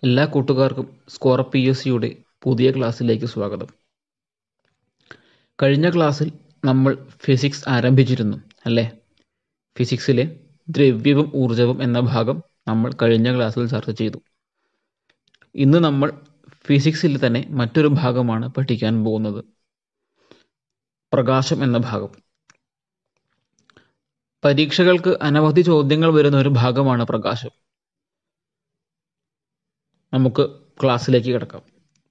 എല്ലാ കൂട്ടുകാർക്കും score P S സിയുടെ പുതിയ ക്ലാസ്സിലേക്ക് സ്വാഗതം കഴിഞ്ഞ ക്ലാസ്സിൽ നമ്മൾ ഫിസിക്സ് ആരംഭിച്ചിരുന്നു അല്ലേ ഫിസിക്സിലെ ദ്രവ്യവും ഊർജവും എന്ന ഭാഗം നമ്മൾ കഴിഞ്ഞ ക്ലാസ്സിൽ ചർച്ച ചെയ്തു ഇന്ന് നമ്മൾ ഫിസിക്സിൽ തന്നെ മറ്റൊരു ഭാഗമാണ് പഠിക്കാൻ പോകുന്നത് പ്രകാശം എന്ന ഭാഗം പരീക്ഷകൾക്ക് അനവധി ചോദ്യങ്ങൾ വരുന്ന ഒരു ഭാഗമാണ് പ്രകാശം നമുക്ക് ക്ലാസ്സിലേക്ക് കിടക്കാം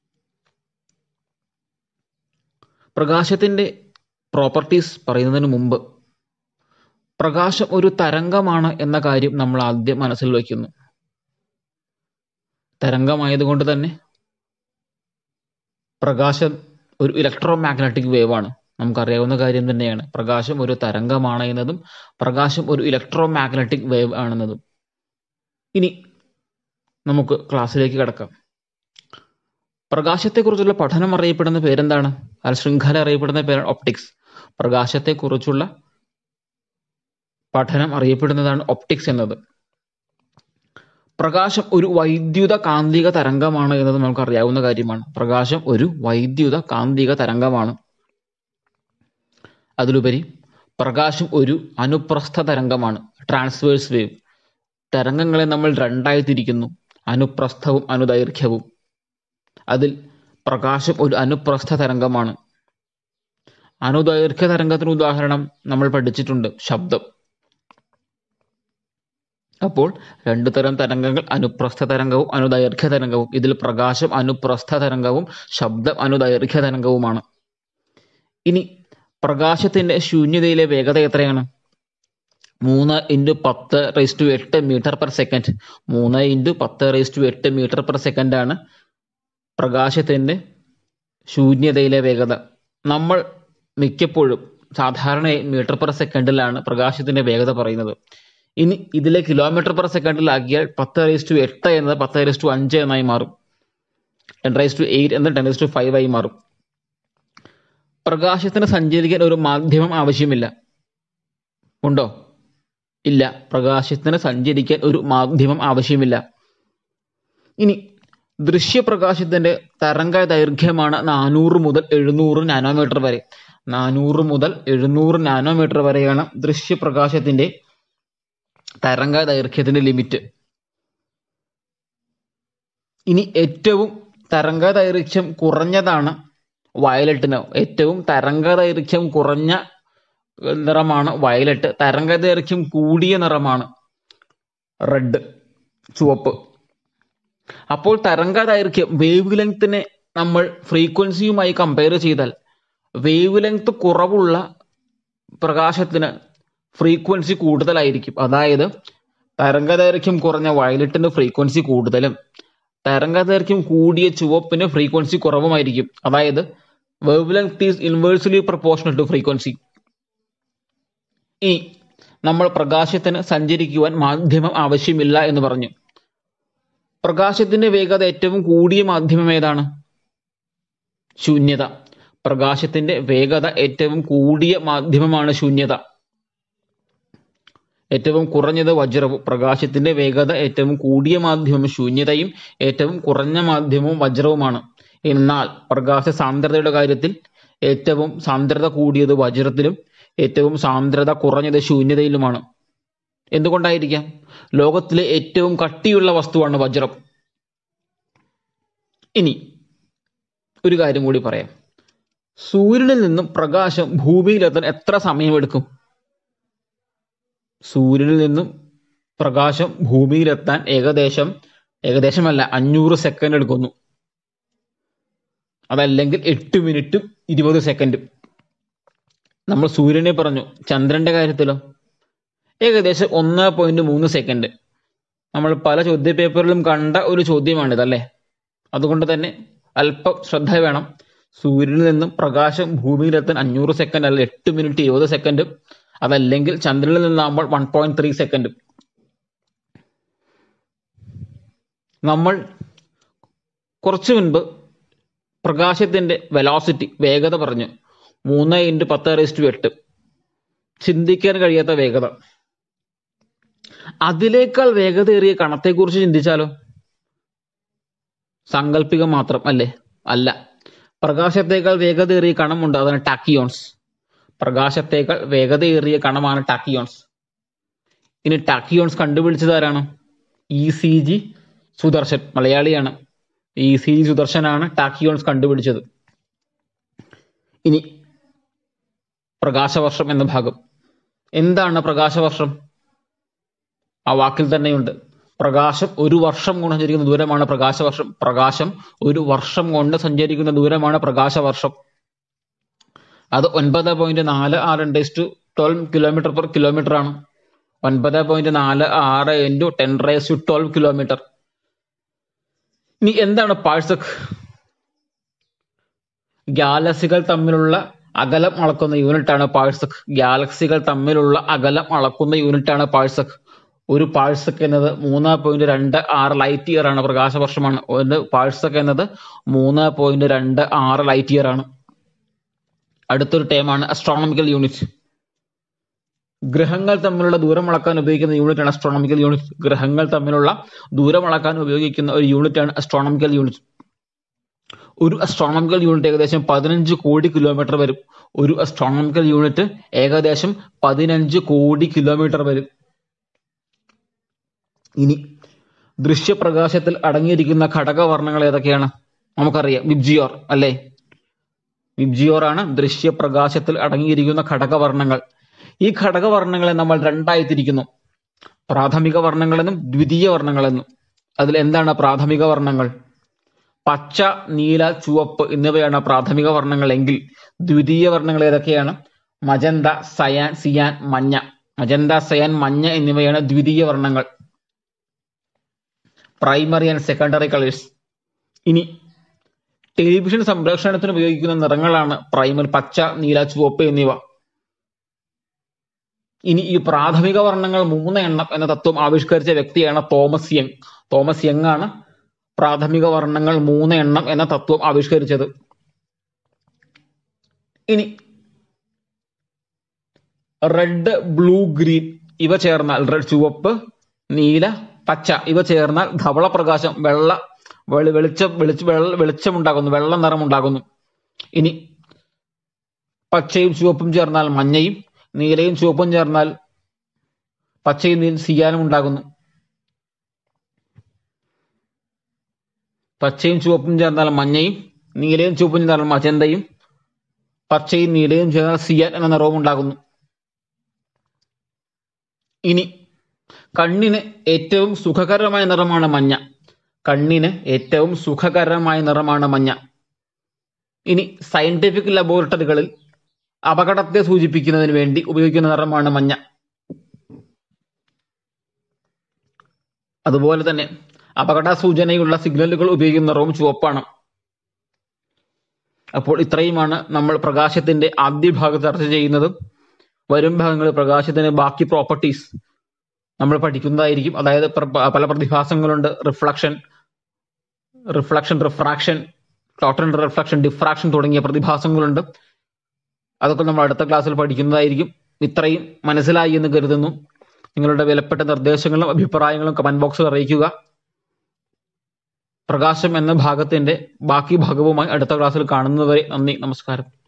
പ്രകാശത്തിൻ്റെ പ്രോപ്പർട്ടീസ് പറയുന്നതിന് മുമ്പ് പ്രകാശം ഒരു തരംഗമാണ് എന്ന കാര്യം നമ്മൾ ആദ്യം മനസ്സിൽ വയ്ക്കുന്നു തരംഗമായതുകൊണ്ട് തന്നെ പ്രകാശം ഒരു ഇലക്ട്രോ മാഗ്നറ്റിക് വേവ് ആണ് നമുക്കറിയാവുന്ന കാര്യം തന്നെയാണ് പ്രകാശം ഒരു തരംഗമാണ് എന്നതും പ്രകാശം ഒരു ഇലക്ട്രോ മാഗ്നറ്റിക് വേവ് ആണെന്നതും ഇനി നമുക്ക് ക്ലാസ്സിലേക്ക് കടക്കാം പ്രകാശത്തെക്കുറിച്ചുള്ള പഠനം അറിയപ്പെടുന്ന പേരെന്താണ് ആ ശൃംഖല അറിയപ്പെടുന്ന പേരാണ് ഒപ്റ്റിക്സ് പ്രകാശത്തെക്കുറിച്ചുള്ള പഠനം അറിയപ്പെടുന്നതാണ് ഒപ്റ്റിക്സ് എന്നത് പ്രകാശം ഒരു വൈദ്യുത കാന്തിക തരംഗമാണ് എന്നത് നമുക്ക് അറിയാവുന്ന കാര്യമാണ് പ്രകാശം ഒരു വൈദ്യുത കാന്തിക തരംഗമാണ് അതിലുപരി പ്രകാശം ഒരു അനുപ്രസ്ഥ തരംഗമാണ് ട്രാൻസ്വേഴ്സ് വേവ് തരംഗങ്ങളെ നമ്മൾ രണ്ടായി തിരിക്കുന്നു അനുപ്രസ്ഥവും അനുദൈർഘ്യവും അതിൽ പ്രകാശം ഒരു അനുപ്രസ്ഥ തരംഗമാണ് അനുദൈർഘ്യ തരംഗത്തിന് ഉദാഹരണം നമ്മൾ പഠിച്ചിട്ടുണ്ട് ശബ്ദം അപ്പോൾ രണ്ടു തരം തരംഗങ്ങൾ അനുപ്രസ്ഥ തരംഗവും അനുദൈർഘ്യ തരംഗവും ഇതിൽ പ്രകാശം അനുപ്രസ്ഥ തരംഗവും ശബ്ദം അനുദൈർഘ്യ തരംഗവുമാണ് ഇനി പ്രകാശത്തിന്റെ ശൂന്യതയിലെ വേഗത എത്രയാണ് മൂന്ന് ഇൻറ്റു പത്ത് റേസ് ടു എട്ട് മീറ്റർ പെർ സെക്കൻഡ് മൂന്ന് ഇൻറ്റു പത്ത് റേസ് ടു എട്ട് മീറ്റർ പെർ സെക്കൻഡ് ആണ് പ്രകാശത്തിന്റെ ശൂന്യതയിലെ വേഗത നമ്മൾ മിക്കപ്പോഴും സാധാരണ മീറ്റർ പെർ സെക്കൻഡിലാണ് പ്രകാശത്തിന്റെ വേഗത പറയുന്നത് ഇനി ഇതിലെ കിലോമീറ്റർ പെർ സെക്കൻഡിലാക്കിയാൽ പത്ത് റേസ് ടു എട്ട് എന്നത് പത്ത് റേസ് ടു അഞ്ച് എന്നായി മാറും ടെൻ റേസ് ടു എയ്റ്റ് എന്നത് ടെൻ റേസ് ടു ഫൈവ് ആയി മാറും പ്രകാശത്തിന് സഞ്ചരിക്കാൻ ഒരു മാധ്യമം ആവശ്യമില്ല ഉണ്ടോ ഇല്ല പ്രകാശത്തിന് സഞ്ചരിക്കാൻ ഒരു മാധ്യമം ആവശ്യമില്ല ഇനി ദൃശ്യപ്രകാശത്തിന്റെ തരംഗ ദൈർഘ്യമാണ് നാനൂറ് മുതൽ എഴുന്നൂറ് നാനോമീറ്റർ വരെ നാനൂറ് മുതൽ എഴുന്നൂറ് നാനോമീറ്റർ വരെയാണ് ദൃശ്യപ്രകാശത്തിന്റെ തരംഗ ദൈർഘ്യത്തിന്റെ ലിമിറ്റ് ഇനി ഏറ്റവും തരംഗ ദൈർഘ്യം കുറഞ്ഞതാണ് വയലറ്റിന് ഏറ്റവും തരംഗ ദൈർഘ്യം കുറഞ്ഞ നിറമാണ് വയലറ്റ് തരംഗ ദൈർഘ്യം കൂടിയ നിറമാണ് റെഡ് ചുവപ്പ് അപ്പോൾ തരംഗ ദൈർഘ്യം വേവ് ലെങ്തിനെ നമ്മൾ ഫ്രീക്വൻസിയുമായി കമ്പയർ ചെയ്താൽ വേവ് ലെങ്ത് കുറവുള്ള പ്രകാശത്തിന് ഫ്രീക്വൻസി കൂടുതലായിരിക്കും അതായത് തരംഗദൈർഘ്യം കുറഞ്ഞ വയലറ്റിന് ഫ്രീക്വൻസി കൂടുതലും തരംഗദൈർഘ്യം കൂടിയ ചുവപ്പിന് ഫ്രീക്വൻസി കുറവുമായിരിക്കും അതായത് wavelength is inversely proportional to frequency ഇനി നമ്മൾ പ്രകാശത്തിന് സഞ്ചരിക്കുവാൻ മാധ്യമം ആവശ്യമില്ല എന്ന് പറഞ്ഞു പ്രകാശത്തിന്റെ വേഗത ഏറ്റവും കൂടിയ മാധ്യമം ഏതാണ് ശൂന്യത പ്രകാശത്തിന്റെ വേഗത ഏറ്റവും കൂടിയ മാധ്യമമാണ് ശൂന്യത ഏറ്റവും കുറഞ്ഞത് വജ്രവും പ്രകാശത്തിന്റെ വേഗത ഏറ്റവും കൂടിയ മാധ്യമം ശൂന്യതയും ഏറ്റവും കുറഞ്ഞ മാധ്യമവും വജ്രവുമാണ് എന്നാൽ പ്രകാശ സാന്ദ്രതയുടെ കാര്യത്തിൽ ഏറ്റവും സാന്ദ്രത കൂടിയത് വജ്രത്തിലും ഏറ്റവും സാന്ദ്രത കുറഞ്ഞത് ശൂന്യതയിലുമാണ് എന്തുകൊണ്ടായിരിക്കാം ലോകത്തിലെ ഏറ്റവും കട്ടിയുള്ള വസ്തുവാണ് വജ്രം ഇനി ഒരു കാര്യം കൂടി പറയാം സൂര്യനിൽ നിന്നും പ്രകാശം ഭൂമിയിലെത്താൻ എത്ര സമയമെടുക്കും സൂര്യനിൽ നിന്നും പ്രകാശം ഭൂമിയിലെത്താൻ ഏകദേശം ഏകദേശമല്ല അഞ്ഞൂറ് സെക്കൻഡ് എടുക്കുന്നു അതല്ലെങ്കിൽ എട്ട് മിനിറ്റും ഇരുപത് സെക്കൻഡും നമ്മൾ സൂര്യനെ പറഞ്ഞു ചന്ദ്രന്റെ കാര്യത്തിലോ ഏകദേശം ഒന്ന് പോയിന്റ് മൂന്ന് സെക്കൻഡ് നമ്മൾ പല ചോദ്യ പേപ്പറിലും കണ്ട ഒരു ചോദ്യമാണിത് അല്ലേ അതുകൊണ്ട് തന്നെ അല്പം ശ്രദ്ധ വേണം സൂര്യനിൽ നിന്നും പ്രകാശം ഭൂമിയിലെത്താൻ അഞ്ഞൂറ് സെക്കൻഡ് അല്ല എട്ട് മിനിറ്റ് ഇരുപത് സെക്കൻഡും അതല്ലെങ്കിൽ ചന്ദ്രനിൽ നിന്നാകുമ്പോൾ വൺ പോയിന്റ് ത്രീ സെക്കൻഡും നമ്മൾ കുറച്ചു മുൻപ് പ്രകാശത്തിന്റെ വെലോസിറ്റി വേഗത പറഞ്ഞു മൂന്ന് ഇൻറ്റു പത്ത് റേസ്റ്റ് എട്ട് ചിന്തിക്കാൻ കഴിയാത്ത വേഗത അതിനേക്കാൾ വേഗതയേറിയ കണത്തെക്കുറിച്ച് ചിന്തിച്ചാലോ സാങ്കല്പികം മാത്രം അല്ലേ അല്ല പ്രകാശത്തേക്കാൾ വേഗതയേറിയ കണമുണ്ട് അതാണ് ടാക്കിയോൺസ് പ്രകാശത്തേക്കാൾ വേഗതയേറിയ കണമാണ് ടാക്കിയോൺസ് ഇനി ടാക്കിയോൺസ് കണ്ടുപിടിച്ചത് ആരാണ് ഇ സി ജി സുദർശൻ മലയാളിയാണ് ഇ സി ജി സുദർശനാണ് ടാക്കിയോൺസ് കണ്ടുപിടിച്ചത് ഇനി പ്രകാശവർഷം എന്ന ഭാഗം എന്താണ് പ്രകാശവർഷം ആ വാക്കിൽ തന്നെയുണ്ട് പ്രകാശം ഒരു വർഷം കൊണ്ട് സഞ്ചരിക്കുന്ന ദൂരമാണ് പ്രകാശവർഷം പ്രകാശം ഒരു വർഷം കൊണ്ട് സഞ്ചരിക്കുന്ന ദൂരമാണ് പ്രകാശവർഷം അത് ഒൻപത് പോയിന്റ് നാല് ആറ് into to twelve kilometre per kilometre ആണ് ഒൻപത് പോയിന്റ് നാല് ആറ് into ten raise to twelve kilometre ഇനി എന്താണ് പാഴ്സക് ഗാലക്സികൾ തമ്മിലുള്ള അകലം അളക്കുന്ന യൂണിറ്റാണ് പാഴ്സക് ഗാലക്സികൾ തമ്മിലുള്ള അകലം അളക്കുന്ന യൂണിറ്റാണ് പാഴ്സക് ഒരു പാഴ്സക് എന്നത് മൂന്ന് പോയിന്റ് രണ്ട് ആറ് ലൈറ്റ് ഇയർ ആണ് പ്രകാശവർഷമാണ് ഒരു പാഴ്സക് എന്നത് മൂന്ന് പോയിന്റ് രണ്ട് ആറ് ലൈറ്റ് ഇയർ ആണ് അടുത്തൊരു ടേമാണ് അസ്ട്രോണമിക്കൽ യൂണിറ്റ് ഗ്രഹങ്ങൾ തമ്മിലുള്ള ദൂരം അളക്കാൻ ഉപയോഗിക്കുന്ന യൂണിറ്റ് ആണ് അസ്ട്രോണമിക്കൽ യൂണിറ്റ് ഗ്രഹങ്ങൾ തമ്മിലുള്ള ദൂരം അളക്കാൻ ഉപയോഗിക്കുന്ന ഒരു യൂണിറ്റ് ആണ് അസ്ട്രോണമിക്കൽ യൂണിറ്റ് ഒരു അസ്ട്രോണമിക്കൽ യൂണിറ്റ് ഏകദേശം പതിനഞ്ച് കോടി കിലോമീറ്റർ വരും ഒരു അസ്ട്രോണമിക്കൽ യൂണിറ്റ് ഏകദേശം പതിനഞ്ച് കോടി കിലോമീറ്റർ വരും ഇനി ദൃശ്യപ്രകാശത്തിൽ അടങ്ങിയിരിക്കുന്ന ഘടകവർണ്ണങ്ങൾ ഏതൊക്കെയാണ് നമുക്കറിയാം വിബ്ജിയോർ അല്ലേ വിബ്ജിയോർ ആണ് ദൃശ്യപ്രകാശത്തിൽ അടങ്ങിയിരിക്കുന്ന ഘടകവർണ്ണങ്ങൾ ഈ ഘടകവർണ്ണങ്ങളെ നമ്മൾ രണ്ടായി തിരിക്കുന്നു പ്രാഥമിക വർണ്ണങ്ങളെന്നും ദ്വിതീയ വർണ്ണങ്ങളെന്നും അതിൽ എന്താണ് പ്രാഥമിക വർണ്ണങ്ങൾ പച്ച നീല ചുവപ്പ് എന്നിവയാണ് പ്രാഥമിക വർണ്ണങ്ങൾ എങ്കിൽ ദ്വിതീയ വർണ്ണങ്ങൾ ഏതൊക്കെയാണ് മജന്ത സയാൻ സിയാൻ മഞ്ഞ മജന്ത സയാൻ മഞ്ഞ എന്നിവയാണ് ദ്വിതീയ വർണ്ണങ്ങൾ പ്രൈമറി ആൻഡ് സെക്കൻഡറി കളേഴ്സ് ഇനി ടെലിവിഷൻ സംപ്രേഷണത്തിന് ഉപയോഗിക്കുന്ന നിറങ്ങളാണ് പ്രൈമറി പച്ച നീല ചുവപ്പ് എന്നിവ ഇനി ഈ പ്രാഥമിക വർണ്ണങ്ങൾ മൂന്ന് എണ്ണം എന്ന തത്വം ആവിഷ്കരിച്ച വ്യക്തിയാണ് തോമസ് യങ് തോമസ് യങ് ആണ് പ്രാഥമിക വർണ്ണങ്ങൾ മൂന്ന് എണ്ണം എന്ന തത്വം ആവിഷ്കരിച്ചത് ഇനി റെഡ് ബ്ലൂ ഗ്രീൻ ഇവ ചേർന്നാൽ റെഡ് ചുവപ്പ് നീല പച്ച ഇവ ചേർന്നാൽ ധവള പ്രകാശം വെള്ള വെളി വെളിച്ചം വെളിച്ച വെള്ള വെളിച്ചമുണ്ടാകുന്നു വെള്ള നിറമുണ്ടാകുന്നു ഇനി പച്ചയും ചുവപ്പും ചേർന്നാൽ മഞ്ഞയും നീലയും ചുവപ്പും ചേർന്നാൽ പച്ചയും നീ സിയാനും ഉണ്ടാകുന്നു പച്ചയും ചുവപ്പും ചേർന്നാൽ മഞ്ഞയും നീലയും ചുവപ്പും ചേർന്നാൽ മജന്തയും പച്ചയും നീലയും ചേർന്നാൽ സിയാൻ എന്ന നിറവും ഉണ്ടാകുന്നു ഇനി കണ്ണിന് ഏറ്റവും സുഖകരമായ നിറമാണ് മഞ്ഞ കണ്ണിന് ഏറ്റവും സുഖകരമായ നിറമാണ് മഞ്ഞ ഇനി സയന്റിഫിക് ലബോറട്ടറികളിൽ അപകടത്തെ സൂചിപ്പിക്കുന്നതിന് വേണ്ടി ഉപയോഗിക്കുന്ന നിറമാണ് മഞ്ഞ അതുപോലെ തന്നെ അപകട സൂചനയുള്ള സിഗ്നലുകൾ ഉപയോഗിക്കുന്ന നിറവും ചുവപ്പാണ് അപ്പോൾ ഇത്രയുമാണ് നമ്മൾ പ്രകാശത്തിന്റെ ആദ്യ ഭാഗത്ത് ചർച്ച ചെയ്യുന്നത് വരും ഭാഗങ്ങളിൽ പ്രകാശത്തിന്റെ ബാക്കി പ്രോപ്പർട്ടീസ് നമ്മൾ പഠിക്കുന്നതായിരിക്കും അതായത് പ്ര- പല പ്രതിഭാസങ്ങളുണ്ട് reflection reflection refraction total reflection diffraction തുടങ്ങിയ പ്രതിഭാസങ്ങളുണ്ട് അതൊക്കെ നമ്മൾ അടുത്ത ക്ലാസ്സിൽ പഠിക്കുന്നതായിരിക്കും ഇത്രയും മനസ്സിലായി എന്ന് കരുതുന്നു നിങ്ങളുടെ വിലപ്പെട്ട നിർദ്ദേശങ്ങളും അഭിപ്രായങ്ങളും കമന്റ് ബോക്സിൽ അറിയിക്കുക പ്രകാശം എന്ന ഭാഗത്തിന്റെ ബാക്കി ഭാഗവുമായി അടുത്ത ക്ലാസ്സിൽ കാണുന്നതുവരെ നന്ദി നമസ്കാരം